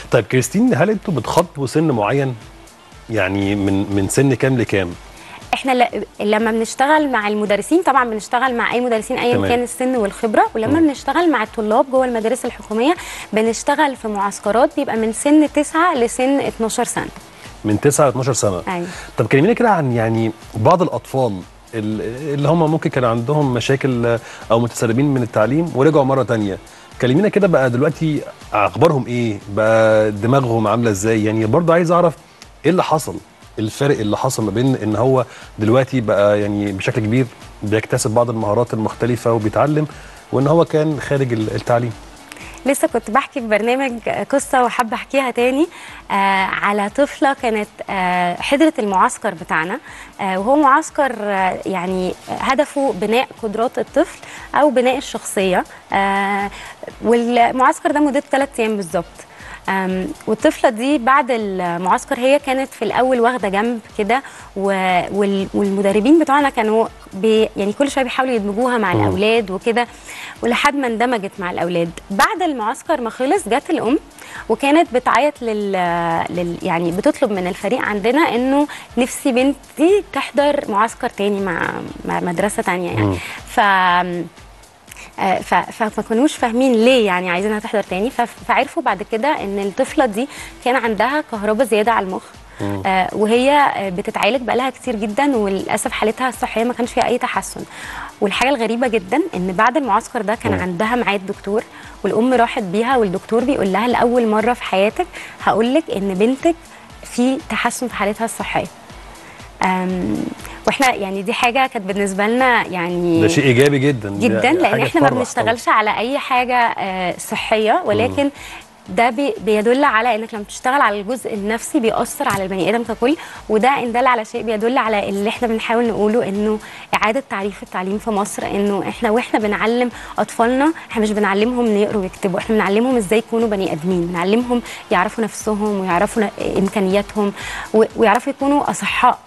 طيب كريستين هل انتوا بتخاطبوا سن معين يعني من من سن كام لكام احنا ل... لما بنشتغل مع المدرسين طبعا بنشتغل مع اي مدرسين ايا تمام. كان السن والخبره ولما مم. بنشتغل مع الطلاب جوه المدارس الحكوميه بنشتغل في معسكرات بيبقى من سن 9 لسن 12 سنه من 9 ل 12 سنه ايوه طب كلمينا كده عن يعني بعض الاطفال ال- اللي هم ممكن كان عندهم مشاكل او متسربين من التعليم ورجعوا مره تانية كلمينا كده بقى دلوقتي اخبارهم ايه بقى دماغهم عامله ازاي يعني برضه عايز اعرف ايه اللي حصل الفرق اللي حصل ما بين ان هو دلوقتي بقى يعني بشكل كبير بيكتسب بعض المهارات المختلفه وبيتعلم وان هو كان خارج ال- التعليم لسه كنت بحكي في برنامج قصه وحابه احكيها تاني آه على طفله كانت آه حضرت المعسكر بتاعنا آه وهو معسكر آه يعني هدفه بناء قدرات الطفل او بناء الشخصيه آه والمعسكر ده مدته ثلاث ايام بالظبط أم، والطفله دي بعد المعسكر هي كانت في الاول واخده جنب كده و- وال- والمدربين بتوعنا كانوا بي يعني كل شويه بيحاولوا يدمجوها مع مم. الاولاد وكده ولحد ما اندمجت مع الاولاد بعد المعسكر ما خلص جت الام وكانت بتعيط لل, لل يعني بتطلب من الفريق عندنا انه نفسي بنتي تحضر معسكر تاني مع مع مدرسه تانيه يعني مم. ف آه، ف- فما كانوش فاهمين ليه يعني عايزينها تحضر تاني ف- فعرفوا بعد كده ان الطفله دي كان عندها كهرباء زياده على المخ مم. آه، وهي آه، بتتعالج بقالها كتير جدا وللاسف حالتها الصحيه ما كانش فيها اي تحسن والحاجه الغريبه جدا ان بعد المعسكر ده كان مم. عندها ميعاد دكتور والام راحت بيها والدكتور بيقول لها لاول مره في حياتك هقول لك ان بنتك في تحسن في حالتها الصحيه أم، واحنا يعني دي حاجه كانت بالنسبه لنا يعني ده شيء ايجابي جدا دي جدا لان حاجة احنا ما تفرح بنشتغلش على اي حاجه آه، صحيه ولكن ده بي بيدل على انك لما بتشتغل على الجزء النفسي بيأثر على البني ادم ككل وده ان دل على شيء بيدل على اللي احنا بنحاول نقوله انه اعاده تعريف التعليم في مصر انه احنا واحنا بنعلم اطفالنا احنا مش بنعلمهم ان يقروا ويكتبوا احنا بنعلمهم ازاي يكونوا بني ادمين بنعلمهم يعرفوا نفسهم ويعرفوا ن- امكانياتهم و- ويعرفوا يكونوا اصحاء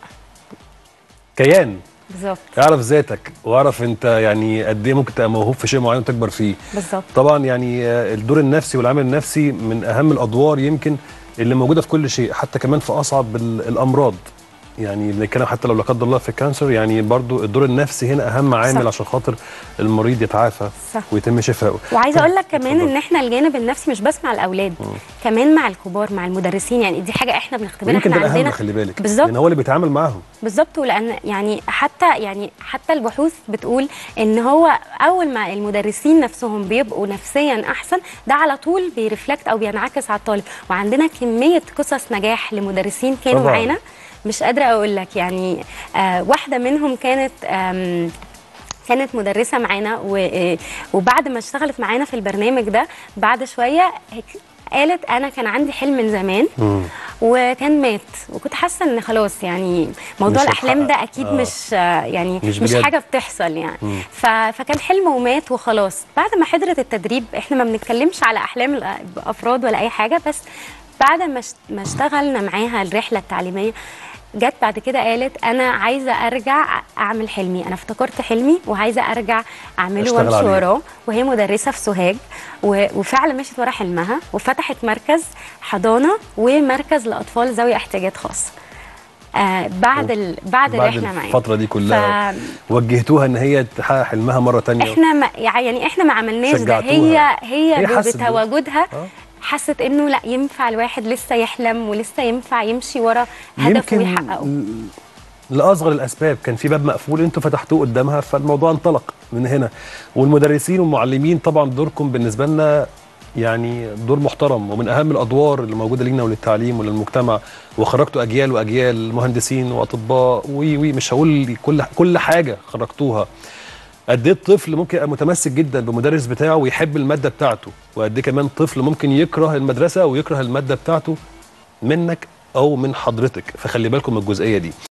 كيان بالظبط اعرف ذاتك واعرف انت يعني قد ايه ممكن تبقى موهوب في شيء معين وتكبر فيه بالظبط طبعا يعني آه، الدور النفسي والعامل النفسي من اهم الادوار يمكن اللي موجوده في كل شيء حتى كمان في اصعب ال- الامراض يعني بنتكلم حتى لو لا قدر الله في الكانسر يعني برضو الدور النفسي هنا اهم عامل صح. عشان خاطر المريض يتعافى صح. ويتم شفائه وعايزه اقول لك كمان اتفضل. ان احنا الجانب النفسي مش بس مع الاولاد كمان مع الكبار مع المدرسين يعني دي حاجه احنا بنختبرها ويمكن احنا ده الاهم عندنا خلي بالك بالظبط. لان هو اللي بيتعامل معاهم بالظبط ولان يعني حتى يعني حتى البحوث بتقول ان هو اول ما المدرسين نفسهم بيبقوا نفسيا احسن ده على طول بيرفلكت او بينعكس على الطالب وعندنا كميه قصص نجاح لمدرسين كانوا طبعاً. معانا مش قادره اقول لك يعني آه واحده منهم كانت آم كانت مدرسه معانا و- آه، وبعد ما اشتغلت معانا في البرنامج ده بعد شويه هيك- قالت انا كان عندي حلم من زمان مم. وكان مات وكنت حاسه ان خلاص يعني موضوع مش الاحلام ده هتحقق. اكيد آه. مش آه، يعني مش مش, بجد. حاجه بتحصل يعني مم. ف... فكان حلم ومات وخلاص بعد ما حضرت التدريب احنا ما بنتكلمش على احلام الافراد ولا اي حاجه بس بعد ما اشت- ما اشتغلنا معاها الرحله التعليميه جت بعد كده قالت انا عايزه ارجع اعمل حلمي انا افتكرت حلمي وعايزه ارجع اعمله أشتغل وامشي عليه. وراه وهي مدرسه في سوهاج و- وفعلا مشيت ورا حلمها وفتحت مركز حضانه ومركز لاطفال ذوي احتياجات خاصه آه بعد ال... بعد بعد الرحله معايا الفتره دي كلها ف... وجهتوها ان هي تحقق حلمها مره تانية احنا ما يعني احنا ما عملناش ده شجعتوها. هي هي, هي ب- حست بده. بتواجدها آه. حست انه لا ينفع الواحد لسه يحلم ولسه ينفع يمشي ورا هدفه ويحققه ل- لاصغر الاسباب كان في باب مقفول انتوا فتحتوه قدامها فالموضوع انطلق من هنا والمدرسين والمعلمين طبعا دوركم بالنسبه لنا يعني دور محترم ومن اهم الادوار اللي موجوده لينا وللتعليم وللمجتمع وخرجتوا اجيال واجيال مهندسين واطباء وي وي مش هقول كل كل حاجه خرجتوها قد ايه الطفل ممكن يبقى متمسك جدا بمدرس بتاعه ويحب الماده بتاعته وقد ايه كمان طفل ممكن يكره المدرسه ويكره الماده بتاعته منك او من حضرتك فخلي بالكم من الجزئيه دي